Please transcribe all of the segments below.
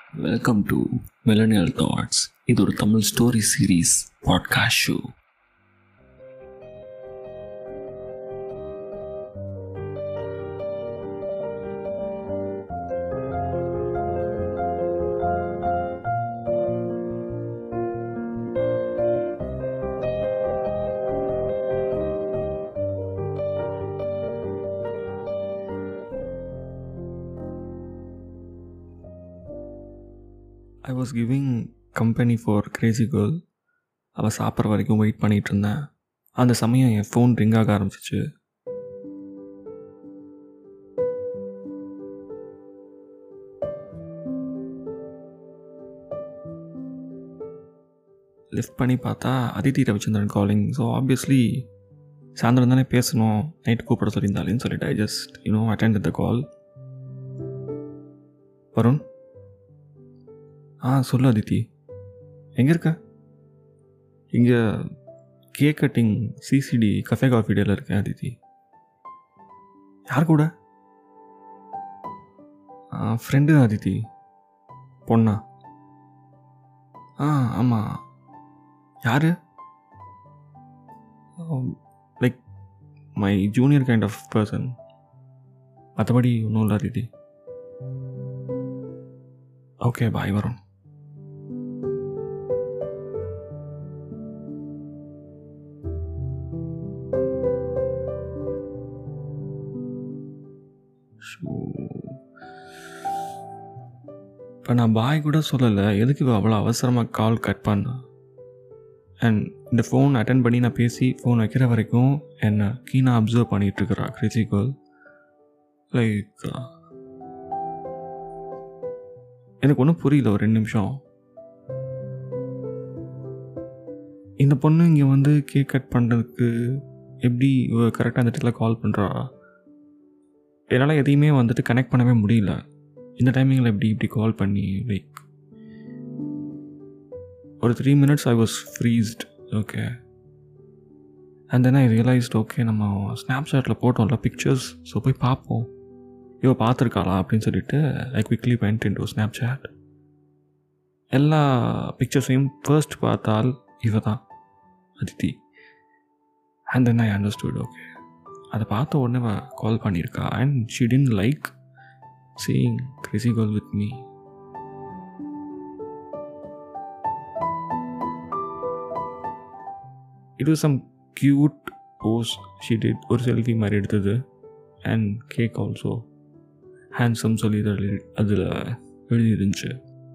Welcome to millennial thoughts இது ஒரு Tamil story series podcast show I was giving company for crazy girl அவள் சாப்பிட்ற வரைக்கும் வெயிட் பண்ணிகிட்டு இருந்தேன் அந்த சமயம் என் ஃபோன் ரிங் ஆக ஆரம்பிச்சிச்சு லிஃப்ட் பண்ணி பார்த்தா Aditi Ravichandran calling so obviously சாயந்தரம் தானே பேசணும் நைட் கூப்பிட சொல்லியிருந்தாலேன்னு சொல்லிட்டு I just you know attend the call Varun ஆ சொல்லு அதித்தி எங்கே இருக்க இங்கே cake cutting CCD cafe coffee டேல இருக்கேன் அதித்தி யார் கூட ஃப்ரெண்டு தான் அதித்தி பொண்ணா ஆ ஆமாம் யார் like my junior kind of person மற்றபடி ஒன்றும் இல்லை அதித்தி ஓகே பாய் வரும் இப்போ நான் பாய் கூட சொல்லலை எதுக்கு இவ அவ்வளோ அவசரமாக கால் கட் பண்ணா அண்ட் இந்த ஃபோன் அட்டன் பண்ணி நான் பேசி ஃபோன் வைக்கிற வரைக்கும் என்னை கீனாக அப்சர்வ் பண்ணிகிட்ருக்குறா கிரிசி கேர்ள் லைக் எனக்கு ஒன்றும் புரியல ஒரு ரெண்டு நிமிஷம் இந்த பொண்ணு இங்கே வந்து கேக் கட் பண்ணுறதுக்கு எப்படி கரெக்டாக அந்த இடத்துல கால் பண்ணுறா என்னால் எதையுமே வந்துட்டு கனெக்ட் பண்ணவே முடியல இந்த டைமிங்கில் எப்படி இப்படி கால் பண்ணி லைக் ஒரு three minutes I was freezed okay and then I realised okay நம்ம ஸ்னாப் சாட்டில் போட்டோம்ல பிக்சர்ஸ் ஸோ போய் பார்ப்போம் இவ பார்த்துருக்காளா அப்படின்னு சொல்லிட்டு I quickly went in to Snapchat எல்லா பிக்சர்ஸையும் ஃபர்ஸ்ட் பார்த்தால் இவ தான் Aditi and then I understood okay அதை பார்த்த உடனே கால் பண்ணியிருக்கா and she tend like seeing crazy girl with me it was some cute pose she did ஒரு செல்ஃபி மாதிரி எடுத்தது அண்ட் கேக் ஆல்சோ ஹேண்ட்ஸம் சொல்லி அதில் எழுதி இருந்துச்சு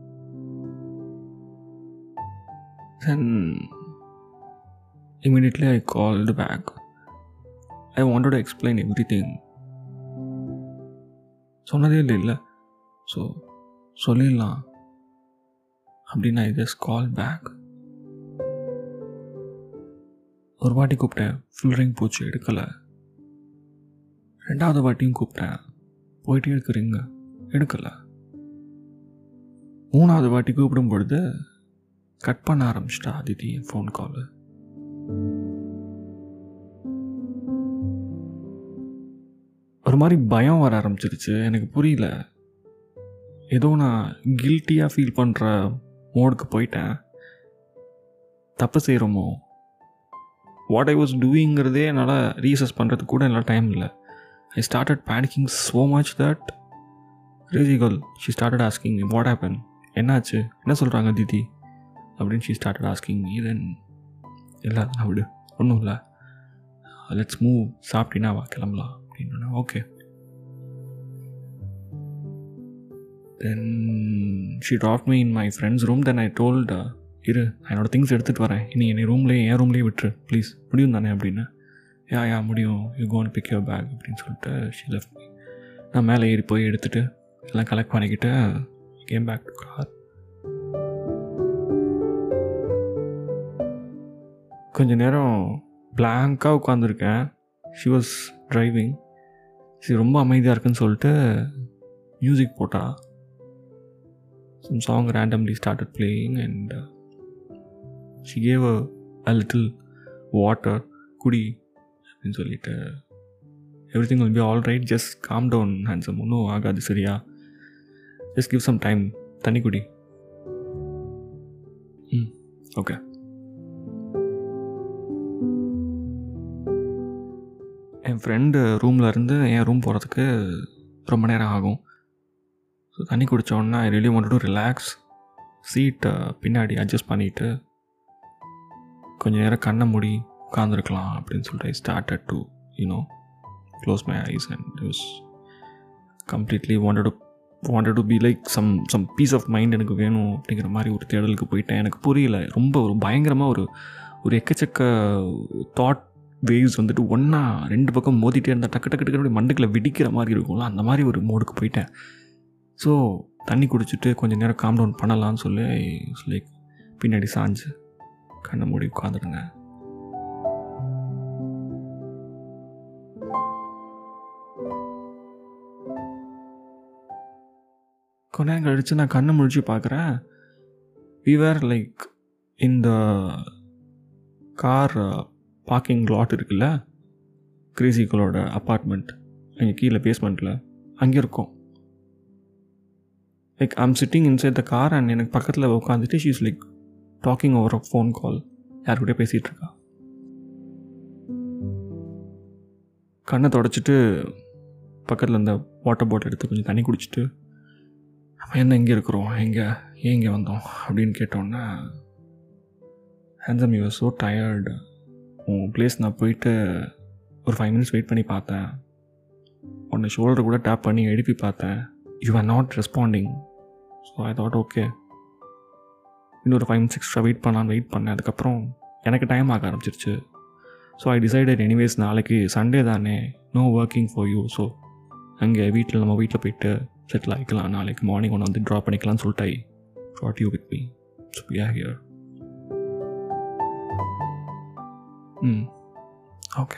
then immediately I called back I wanted to explain everything சொன்னதே இல்லை இல்லை ஸோ சொல்லிடலாம் அப்படின்னு ஐ ஜஸ்ட் கால் பேக் ஒரு வாட்டி கூப்பிட்டேன் ஃபுல் ரிங் போச்சு எடுக்கலை ரெண்டாவது வாட்டியும் கூப்பிட்டேன் போயிட்டே இருக்கிறீங்க எடுக்கலை மூணாவது வாட்டி கூப்பிடும் பொழுது கட் பண்ண ஆரம்பிச்சிட்டா அதித்தி ஃபோன் காலு ஒரு மாதிரி பயம் வர ஆரம்பிச்சிருச்சு எனக்கு புரியல ஏதோ நான் கில்ட்டியாக ஃபீல் பண்ணுற மோடுக்கு போயிட்டேன் தப்பு செய்கிறோமோ வாட் ஐ வாஸ் டூயிங்கிறதே என்னால் ரீசர்ச் பண்ணுறதுக்கு கூட என்னால் டைம் இல்லை I started panicking so much that crazy girl she started asking what happen என்னாச்சு என்ன சொல்கிறாங்க தீதி அப்படின்னு she started asking me then இல்லை நான் விடு ஒன்றும் இல்லை லெட்ஸ் மூவ் சாப்பிட்டீங்கன்னா வா கிளம்பலாம் அப்படின்னு okay then she drop me in my friends room then I told இரு நான் என்னோடய திங்ஸ் எடுத்துகிட்டு வரேன் இனி என்னை ரூம்லேயே என் ரூம்லேயே விட்டுரு ப்ளீஸ் முடியும் தானே அப்படின்னு யா யா முடியும் you gone pick your bag அப்படின்னு சொல்லிட்டு ஷி லெஃப்ட் மீ நான் மேலே ஏறி போய் எடுத்துகிட்டு எல்லாம் கலெக்ட் பண்ணிக்கிட்டு கேம் பேக் டு கார் கொஞ்ச நேரம் பிளாங்காக உட்காந்துருக்கேன் ஷி வாஸ் ட்ரைவிங் சரி ரொம்ப அமைதியாக இருக்குன்னு சொல்லிட்டு மியூசிக் போட்டா some song randomly started playing and she gave a little water குடி அப்படின்னு சொல்லிட்டு everything will be all right just calm down handsome ஒன்றும் ஆகாது சரியா ஜஸ்ட் கிவ் சம் டைம் தண்ணி குடி ம் ஓகே என் ஃப்ரெண்டு ரூமில் இருந்து என் ரூம் போகிறதுக்கு ரொம்ப நேரம் ஆகும் ஸோ தண்ணி குடித்தோன்னா I really want to relax சீட்டை பின்னாடி அட்ஜஸ்ட் பண்ணிவிட்டு கொஞ்சம் நேரம் கண்ணை மூடி உட்காந்துருக்கலாம் அப்படின்னு சொல்லிட்டு I started to you know close my eyes and use completely wanted wanted to be like some some piece of mind எனக்கு வேணும் அப்படிங்கிற மாதிரி ஒரு தேடலுக்கு போயிட்டேன் எனக்கு புரியல ரொம்ப ஒரு பயங்கரமாக ஒரு ஒரு எக்கச்சக்க தாட் வேவ்ஸ் வந்துட்டு ஒன்றா ரெண்டு பக்கம் மோதிட்டே இருந்தால் டக்கு டக்கு டக்கு மண்டுக்கில் வெடிக்கிற மாதிரி இருக்கும்ல அந்த மாதிரி ஒரு மோடுக்கு போயிட்டேன் ஸோ தண்ணி குடிச்சிட்டு கொஞ்சம் நேரம் காம் டவுன் பண்ணலான்னு சொல்லி லைக் பின்னாடி சாஞ்சு கண்ணை மூடி உட்காந்துருந்தேன் கொஞ்ச நேரம் கழிச்சு நான் கண்ணை முழிச்சு பார்க்குறேன் விவர் லைக் இந்த கார் பார்க்கிங் லாட் இருக்குல்ல கிரேசிகளோட அப்பார்ட்மெண்ட் அங்கே கீழே பேஸ்மெண்ட்டில் அங்கே இருக்கும் like I'm sitting inside the car and எனக்கு பக்கத்தில் உட்காந்துட்டு she's like talking over a phone call யாருக்கிட்டே பேசிகிட்டு இருக்கா கண்ணை தொடச்சிட்டு பக்கத்தில் இந்த வாட்டர் பாட்டில் எடுத்து கொஞ்சம் தண்ணி குடிச்சிட்டு நம்ம என்ன இங்கே இருக்கிறோம் எங்கே ஏன் இங்கே வந்தோம் அப்படின்னு கேட்டோன்னே ஹேண்ட்ஸம் யூ ஸோ டயர்டு உன் பிளேஸ் நான் போயிட்டு ஒரு ஃபைவ் மினிட்ஸ் வெயிட் பண்ணி பார்த்தேன் உன்னை ஷோல்டர் கூட டேப் பண்ணி எழுப்பி பார்த்தேன் you are not responding so I thought okay இன்னொரு ஃபைவ் மினிட்ஸ் எக்ஸ்ட்ரா வெயிட் பண்ணலான்னு வெயிட் பண்ணேன் அதுக்கப்புறம் எனக்கு டைம் ஆக ஆரம்பிச்சிருச்சு ஸோ ஐ டிசைடட் எனிவேஸ் நாளைக்கு சண்டே தானே no working for you so அங்கே வீட்டில் நம்ம வீட்டில் போயிட்டு செட்டில் ஆகிக்கலாம் நாளைக்கு மார்னிங் ஒன்று வந்து ட்ரா பண்ணிக்கலாம்னு சொல்லிட்டு I brought you with me so yeah here hmm okay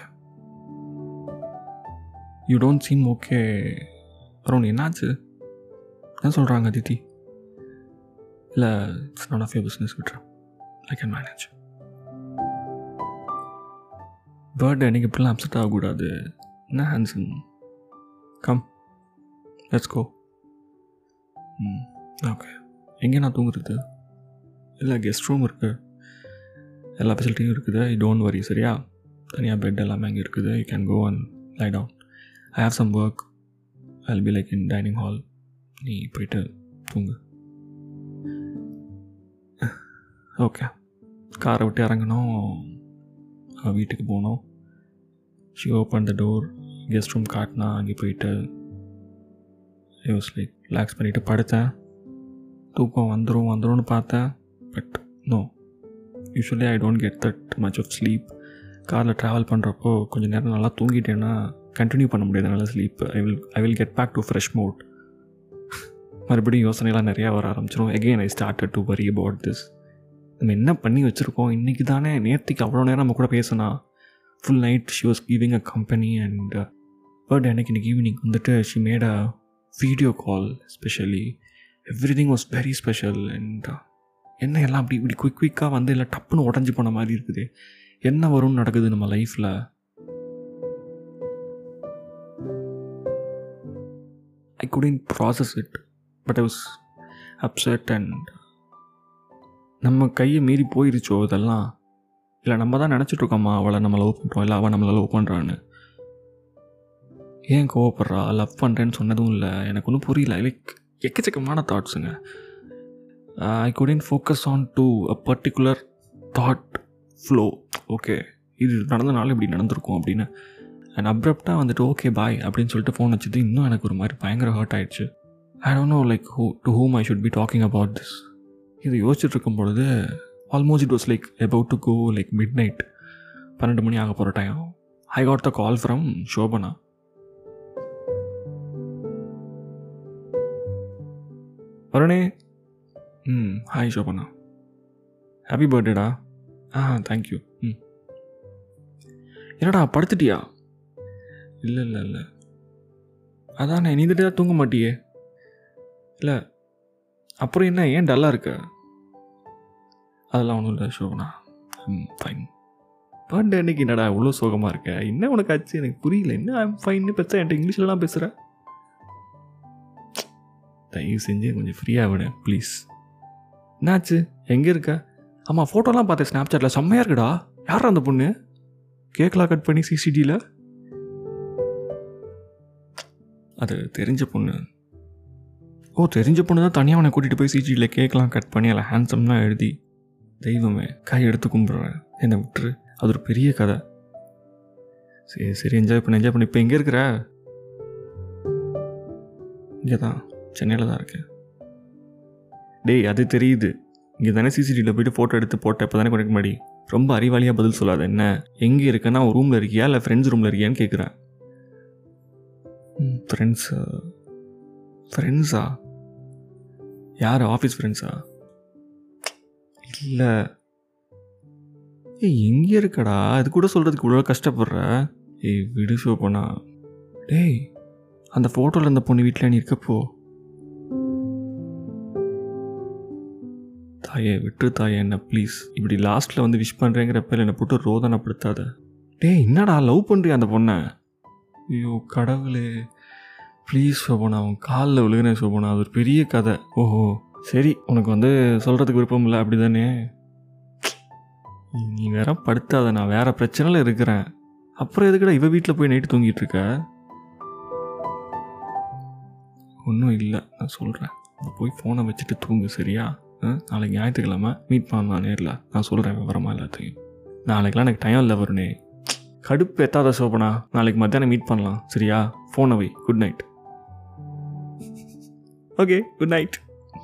you don't seem okay அப்புறம் என்னாச்சு என்ன சொல்கிறாங்க தித்தி இல்லை it's not of your business விட்றேன் ஐ கேன் மேனேஜ் பர்த்டே அன்றைக்கி இப்படிலாம் அப்செட் ஆகக்கூடாது என்ன ஹேண்ட்ஸன் கம் லெட்ஸ் கோ ம் ஓகே எங்கே நான் தூங்குறது இல்லை கெஸ்ட் ரூம் இருக்குது எல்லா ஃபெசிலிட்டியும் இருக்குது ஐ டோன்ட் வரி சரியா தனியாக பெட் எல்லாமே அங்கே இருக்குது you can go and lie down I have some work I be like in dining hall நீ போயிட்டு தூங்கு ஓகே காரை விட்டு இறங்கணும் வீட்டுக்கு போனோம் she open the door guest room காட்டினா அங்கே போயிட்டு யூஸ் லைக் ரிலாக்ஸ் பண்ணிவிட்டு படுத்தேன் தூக்கம் வந்துடும் வந்துடும்னு பார்த்தேன் but no usually I don't get that much of sleep காரில் ட்ராவல் பண்ணுறப்போ கொஞ்சம் நேரம் நல்லா தூங்கிட்டேன்னா கண்டினியூ பண்ண முடியாது நல்லா sleep I will I will get back to fresh mode மறுபடியும் யோசனைலாம் நிறையா வர ஆரம்பிச்சிடும் again I started to worry about this நம்ம என்ன பண்ணி வச்சுருக்கோம் இன்றைக்கி தானே நேற்றுக்கு அவ்வளோ நேரம் நம்ம கூட பேசினா full night she was giving a company and but எனக்கு இன்றைக்கி ஈவினிங் வந்துட்டு she made a video call specially everything was very special and என்ன எல்லாம் அப்படி இப்படி குயிக் குயிக்காக வந்து இல்லை டப்புன்னு உடஞ்சி போன மாதிரி இருக்குது என்ன வரும்னு நடக்குது நம்ம லைஃப்பில் I couldn't process it but I was upset and நம்ம கையை மீறி போயிருச்சோ இதெல்லாம் இல்லை நம்ம தான் நினச்சிட்ருக்கோம்மா அவளை நம்ம லவ் பண்ணுறோம் இல்லை அவள் நம்மளை லவ் பண்ணுறான்னு ஏன் கோவப்படுறா லவ் பண்ணுறேன்னு சொன்னதும் இல்லை எனக்கு ஒன்றும் புரியல லைக் எக்கச்சக்கமான தாட்ஸுங்க I couldn't focus on to a particular thought flow okay இது நடந்தனால இப்படி நடந்திருக்கும் அப்படின்னு அண்ட் அப்ரப்டாக வந்துட்டு ஓகே பாய் அப்படின்னு சொல்லிட்டு ஃபோன் வச்சது இன்னும் எனக்கு ஒரு மாதிரி பயங்கர ஹர்ட் ஆயிடுச்சு I don't know like who to whom I should be talking about this இது யோசிச்சுட்டு இருக்கும் பொழுது almost it was like about to go like midnight பன்னெண்டு மணி ஆக போகிற time I got the call from Shobana வருணே ம் ஹாய் ஷோபனா ஹாப்பி பர்த்டேடா ஆ தேங்க்யூ ம் என்னடா படுத்துட்டியா இல்லை இல்லை இல்லை அதானே நீ தான் தூங்க மாட்டியே இல்லை அப்புறம் என்ன ஏன் டல்லாக இருக்க அதெல்லாம் ஒன்றும் இல்லை ஷோபனா ம் ஃபைன் பர்த்டே அன்னைக்கு என்னடா இவ்வளோ சோகமாக இருக்க என்ன உனக்கு ஆச்சு எனக்கு புரியல என்ன ஐம் ஃபைன்னு பெருசாக என்கிட்ட இங்கிலீஷ்லலாம் பேசுகிற தயவு செஞ்சு கொஞ்சம் ஃப்ரீயாக விடு ப்ளீஸ் என்னாச்சு எங்கே இருக்க ஆமாம் ஃபோட்டோலாம் பார்த்தேன் ஸ்னாப்சாட்டில் செம்மையாக இருக்குடா யாரா அந்த பொண்ணு கேக்கெலாம் கட் பண்ணி சிசிடியில் அது தெரிஞ்ச பொண்ணு ஓ தெரிஞ்ச பொண்ணு தான் தனியாக அவனை கூட்டிகிட்டு போய் சிஜியில் கேக்கெலாம் கட் பண்ணி அதில் ஹேண்ட்ஸம்லாம் எழுதி தெய்வமே கை எடுத்து கும்பிட்றேன் என்னை விட்டுரு அது ஒரு பெரிய கதை சரி சரி என்ஜாய் பண்ண என்ஜாய் பண்ணி இப்போ எங்கே இருக்கிற இங்கே தான் சென்னையில் தான் இருக்கேன் டேய் அது தெரியுது இங்கே தானே சிசிடிவியில் போயிட்டு ஃபோட்டோ எடுத்து போட்ட இப்போ தானே கொடுக்க முன்னாடி ரொம்ப அறிவாளியாக பதில் சொல்லாத என்ன எங்கே இருக்கேன்னா ஒரு ரூமில் இருக்கியா இல்லை ஃப்ரெண்ட்ஸ் ரூமில் இருக்கியான்னு கேட்குறேன் ஃப்ரெண்ட்ஸு ஃப்ரெண்ட்ஸா யார் ஆஃபீஸ் ஃப்ரெண்ட்ஸா இல்லை ஏய் எங்கே இருக்கடா அது கூட சொல்கிறதுக்கு இவ்வளோ கஷ்டப்படுற ஏய் விடு ஷோப்பண்ணா டேய் அந்த ஃபோட்டோவில் இருந்த பொண்ணு வீட்டில் நீ இருக்கப்போ தாயே விட்டு தாயே என்ன ப்ளீஸ் இப்படி லாஸ்ட்டில் வந்து விஷ் பண்ணுறேங்கிறப்ப என்னை போட்டு ரோதனைப்படுத்தாத டேய் என்னடா லவ் பண்ணுறியா அந்த பொண்ணை ஐயோ கடவுளே ப்ளீஸ் சோபனா அவன் காலில் விழுகிறேன் சோபனா அது ஒரு பெரிய கதை ஓஹோ சரி உனக்கு வந்து சொல்கிறதுக்கு விருப்பம் இல்லை அப்படி தானே நீ வேற படுத்தாத நான் வேற பிரச்சனையில் இருக்கிறேன் அப்புறம் எதுக்குடா இவ வீட்டில் போய் நைட்டு தூங்கிட்டு இருக்க ஒன்றும் இல்லை நான் சொல்கிறேன் போய் ஃபோனை வச்சுட்டு தூங்கு சரியா ஆ? நாளைக்கு ஞாயிற்றுக்கிழமை மீட் பண்ணலாம் நேரில் நான் சொல்கிறேன் விவரமா எல்லாத்தையும் நாளைக்கெலாம் எனக்கு டைம் இல்லை வருணே கடுப்பு எத்தாத சோபனா நாளைக்கு மத்தியானம் மீட் பண்ணலாம் சரியா ஃபோனை வை good night okay good night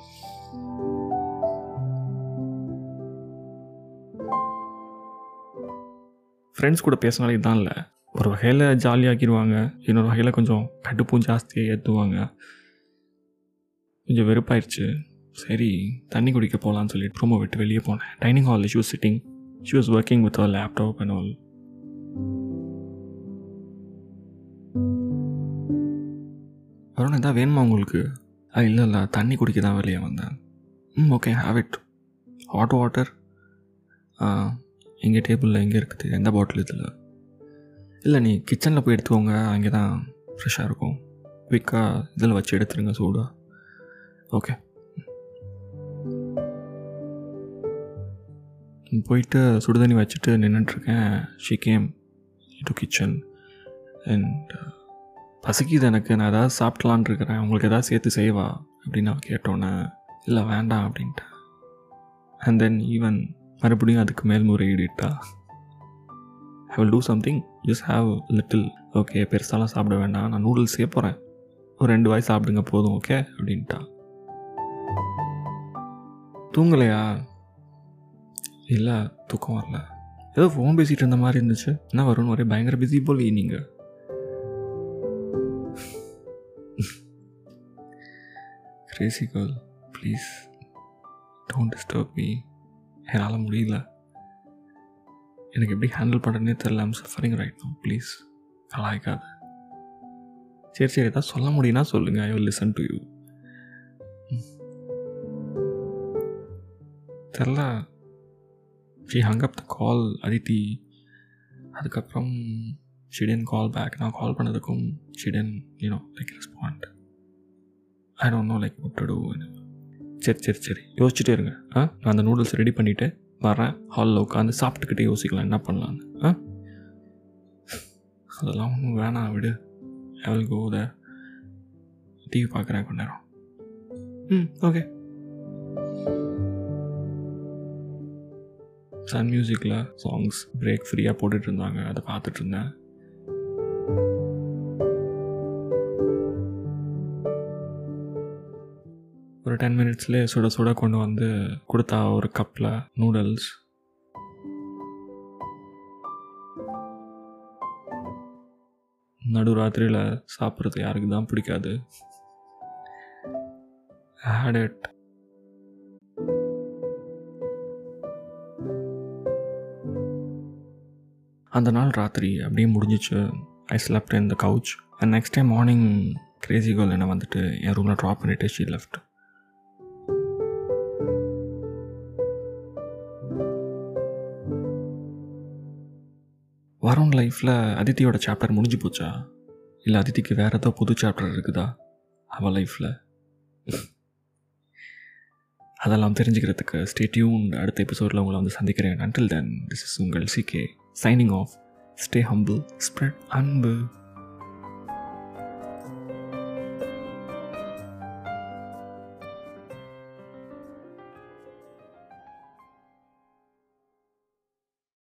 friends கூட பேசினாலே இதான் இல்லை ஒரு வகையில் ஜாலியாக்கிடுவாங்க இன்னொரு வகையில் கொஞ்சம் கடுப்பும் ஜாஸ்தியாக ஏற்றுவாங்க கொஞ்சம் வெறுப்பாயிருச்சு சரி தண்ணி குடிக்க போகலான்னு சொல்லிட்டு ரூமை விட்டு வெளியே போனேன் டைனிங் ஹாலில் she sitting she was working with her laptop and all Arun எதாவது வேணுமா உங்களுக்கு ஆ இல்லை இல்லை தண்ணி குடிக்க தான் வெளியே வந்தேன் hmm okay have it hot water ah எங்கே டேபிளில் எங்கே இருக்குது எந்த பாட்டில் இதில் இல்லை நீ கிச்சனில் போய் எடுத்துக்கோங்க அங்கே தான் ஃப்ரெஷ்ஷாக இருக்கும் குயிக்காக இதில் வச்சு எடுத்துருங்க சூடாக ஓகே போயிட்டு சுடுதண்ணி வச்சுட்டு நின்றுட்டுருக்கேன் she came to kitchen and பசிக்குது எனக்கு நான் ஏதாவது சாப்பிட்லான் இருக்கிறேன் உங்களுக்கு ஏதாவது சேர்த்து செய்வா அப்படின்னு நான் கேட்டோன்னே இல்லை வேண்டாம் அப்படின்ட்டேன் அண்ட் தென் ஈவன் மறுபடியும் அதுக்கு மேல்முறையீடுட்டா I will do something just have little okay பெருசாலாம் சாப்பிட வேண்டாம் நான் நூடுல்ஸே போகிறேன் ஒரு ரெண்டு வாய் சாப்பிடுங்க போதும் ஓகே அப்படின்ட்டா தூங்கலையா இல்லை தூக்கம் வரல ஏதோ ஃபோன் பேசிகிட்டு இருந்த மாதிரி இருந்துச்சு என்ன வரும்னு ஒரே பயங்கர பிஸி போல் நீங்கள் crazy girl please don't disturb me என்னால் முடியல எனக்கு எப்படி ஹேண்டில் பண்ணுறதுனே தெரில I'm suffering right no please கலாய்க்காத சரி சரி ஏதாவது சொல்ல முடியும்னா சொல்லுங்கள் I will listen to you தெரில she hung up the call Aditi அதுக்கப்புறம் ஷிடன் கால் பேக் நான் கால் பண்ணதுக்கும் she didn't you know like respond I don't know like what to do சரி சரி சரி யோசிச்சுட்டே இருங்க ஆ நான் அந்த நூடுல்ஸ் ரெடி பண்ணிவிட்டு வரேன் ஹாலில் உட்காந்து சாப்பிட்டுக்கிட்டே யோசிக்கலாம் என்ன பண்ணலான்னு ஆ அதெல்லாம் ஒன்றும் வேணாம் விடு I will go the TV பார்க்குறேன் கொஞ்ச நேரம் ம் ஓகே சன் மியூசிக்கில் சாங்ஸ் பிரேக் ஃப்ரீயாக போட்டுட்டு இருந்தாங்க அதை பார்த்துட்டு இருந்தேன் ஒரு டென் மினிட்ஸ்லேயே சுட சுட கொண்டு வந்து கொடுத்தா ஒரு கப்பில் நூடுல்ஸ் நடு ராத்திரியில் சாப்பிட்றது யாருக்கு தான் பிடிக்காது had it அந்த நாள் ராத்திரி அப்படியே முடிஞ்சிச்சு I slept in the couch and next day morning crazy girl என்னை வந்துட்டு என் ரூமில் ட்ராப் பண்ணிட்டு ஷீ லெஃப்ட் வருண் லைஃப்பில் அதித்தியோட சாப்டர் முடிஞ்சு போச்சா இல்லை அதித்திக்கு வேறு ஏதோ புது சாப்டர் இருக்குதா அவள் லைஃப்பில் அதெல்லாம் தெரிஞ்சுக்கிறதுக்கு ஸ்டே டியூன் அடுத்த எபிசோடில் உங்களை வந்து சந்திக்கிறேன் அன்டில் தென் திஸ் இஸ் உங்கள் CK signing off stay humble spread அன்பு